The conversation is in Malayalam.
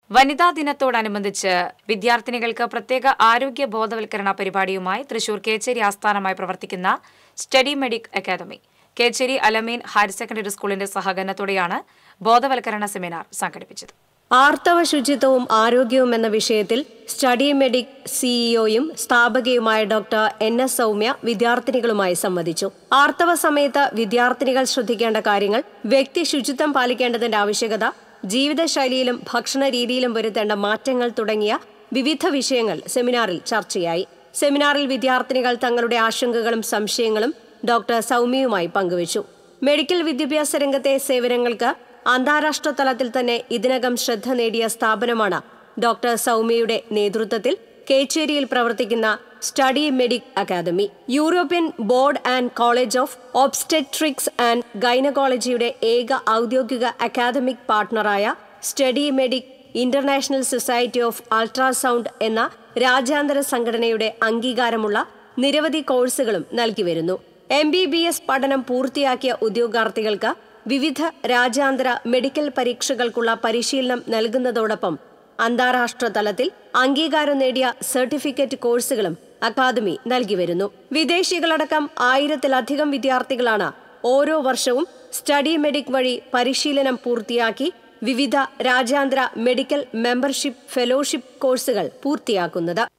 വനിതാ ദിനത്തോടനുബന്ധിച്ച് വിദ്യാർത്ഥിനികൾക്ക് പ്രത്യേക ആരോഗ്യ ബോധവൽക്കരണ പരിപാടിയുമായി തൃശൂർ കേച്ചേരി ആസ്ഥാനമായി പ്രവർത്തിക്കുന്ന Study Medic Academy Kechery Alameen higher secondary സ്കൂളിന്റെ സഹകരണത്തോടെയാണ് ബോധവൽക്കരണ സെമിനാർ സംഘടിപ്പിച്ചത് ആർത്തവ ശുചിത്വവും ആരോഗ്യവും എന്ന വിഷയത്തിൽ സ്റ്റഡി മെഡിക് സിഇഒയും സ്ഥാപകയുമായ ഡോക്ടർ എൻ എസ് സൗമ്യ വിദ്യാർത്ഥിനികളുമായി സംവദിച്ചു ആർത്തവ സമയത്ത് വിദ്യാർത്ഥിനികൾ ശ്രദ്ധിക്കേണ്ട കാര്യങ്ങൾ വ്യക്തി ശുചിത്വം പാലിക്കേണ്ടതിന്റെ ആവശ്യകത ജീവിതശൈലിയിലും ഭക്ഷണ രീതിയിലും വരുത്തേണ്ട മാറ്റങ്ങൾ തുടങ്ങിയ വിവിധ വിഷയങ്ങൾ സെമിനാറിൽ ചർച്ചയായി സെമിനാറിൽ വിദ്യാർത്ഥിനികൾ തങ്ങളുടെ ആശങ്കകളും സംശയങ്ങളും ഡോക്ടർ സൗമ്യയുമായി പങ്കുവച്ചു മെഡിക്കൽ വിദ്യാഭ്യാസ രംഗത്തെ സേവനങ്ങൾക്ക് അന്താരാഷ്ട്ര തലത്തിൽ തന്നെ ഇതിനകം ശ്രദ്ധ നേടിയ സ്ഥാപനമാണ് ഡോക്ടർ സൗമ്യയുടെ നേതൃത്വത്തിൽ കേച്ചേരിയിൽ പ്രവർത്തിക്കുന്ന Study Medic Academy European Board and College of Obstetrics and ഗൈനക്കോളജിയുടെ ഏക ഔദ്യോഗിക അക്കാദമിക് പാർട്ണറായ Study Medic International Society of Ultrasound എന്ന രാജ്യാന്തര സംഘടനയുടെ അംഗീകാരമുള്ള നിരവധി കോഴ്സുകളും നൽകി വരുന്നു എം ബി ബി എസ് പഠനം പൂർത്തിയാക്കിയ ഉദ്യോഗാർത്ഥികൾക്ക് വിവിധ രാജ്യാന്തര മെഡിക്കൽ പരീക്ഷകൾക്കുള്ള പരിശീലനം നൽകുന്നതോടൊപ്പം അന്താരാഷ്ട്ര തലത്തിൽ അംഗീകാരം നേടിയ സർട്ടിഫിക്കറ്റ് കോഴ്സുകളും അക്കാദമി നൽകി വരുന്നു വിദേശികളടക്കം ആയിരത്തിലധികം വിദ്യാർത്ഥികളാണ് ഓരോ വർഷവും സ്റ്റഡി മെഡിക് വഴി പരിശീലനം പൂർത്തിയാക്കി വിവിധ രാജ്യാന്തര മെഡിക്കൽ മെമ്പർഷിപ്പ് ഫെലോഷിപ്പ് കോഴ്സുകൾ പൂർത്തിയാക്കുന്നത്